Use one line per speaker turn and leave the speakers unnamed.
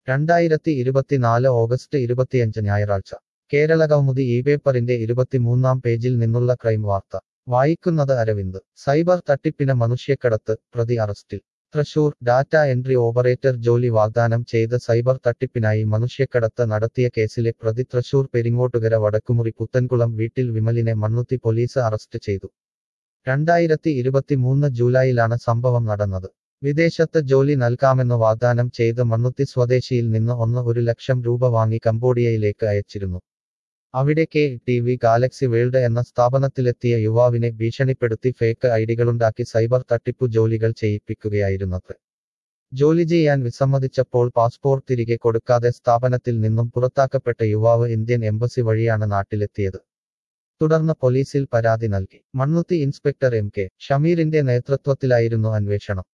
രണ്ടായിരത്തി ഇരുപത്തിനാല് ഓഗസ്റ്റ് ഇരുപത്തിയഞ്ച് ഞായറാഴ്ച കേരള കൗമുദി ഈ പേപ്പറിന്റെ ഇരുപത്തിമൂന്നാം പേജിൽ നിന്നുള്ള ക്രൈം വാർത്ത വായിക്കുന്നത് അരവിന്ദ് സൈബർ തട്ടിപ്പിന് മനുഷ്യക്കടത്ത് പ്രതി അറസ്റ്റിൽ തൃശൂർ ഡാറ്റ എൻട്രി ഓപ്പറേറ്റർ ജോലി വാഗ്ദാനം ചെയ്ത് സൈബർ തട്ടിപ്പിനായി മനുഷ്യക്കടത്ത് നടത്തിയ കേസിലെ പ്രതി തൃശൂർ പെരിങ്ങോട്ടുകര വടക്കുമുറി പുത്തൻകുളം വീട്ടിൽ വിമലിനെ മണ്ണുത്തി പോലീസ് അറസ്റ്റ് ചെയ്തു രണ്ടായിരത്തി ഇരുപത്തിമൂന്ന് ജൂലൈയിലാണ് സംഭവം നടന്നത് വിദേശത്ത് ജോലി നൽകാമെന്ന് വാഗ്ദാനം ചെയ്ത് മണ്ണുത്തി സ്വദേശിയിൽ നിന്ന് ഒന്ന് ഒരു ലക്ഷം രൂപ വാങ്ങി കംബോഡിയയിലേക്ക് അയച്ചിരുന്നു അവിടെ K T V Galaxy World എന്ന സ്ഥാപനത്തിലെത്തിയ യുവാവിനെ ഭീഷണിപ്പെടുത്തി ഫേക്ക് ഐഡികളുണ്ടാക്കി സൈബർ തട്ടിപ്പു ജോലികൾ ചെയ്യിപ്പിക്കുകയായിരുന്നത് ജോലി ചെയ്യാൻ വിസമ്മതിച്ചപ്പോൾ പാസ്പോർട്ട് തിരികെ കൊടുക്കാതെ സ്ഥാപനത്തിൽ നിന്നും പുറത്താക്കപ്പെട്ട യുവാവ് ഇന്ത്യൻ എംബസി വഴിയാണ് നാട്ടിലെത്തിയത് തുടർന്ന് പോലീസിൽ പരാതി നൽകി മണ്ണുത്തി ഇൻസ്പെക്ടർ എം കെ ഷമീറിന്റെ നേതൃത്വത്തിലായിരുന്നു അന്വേഷണം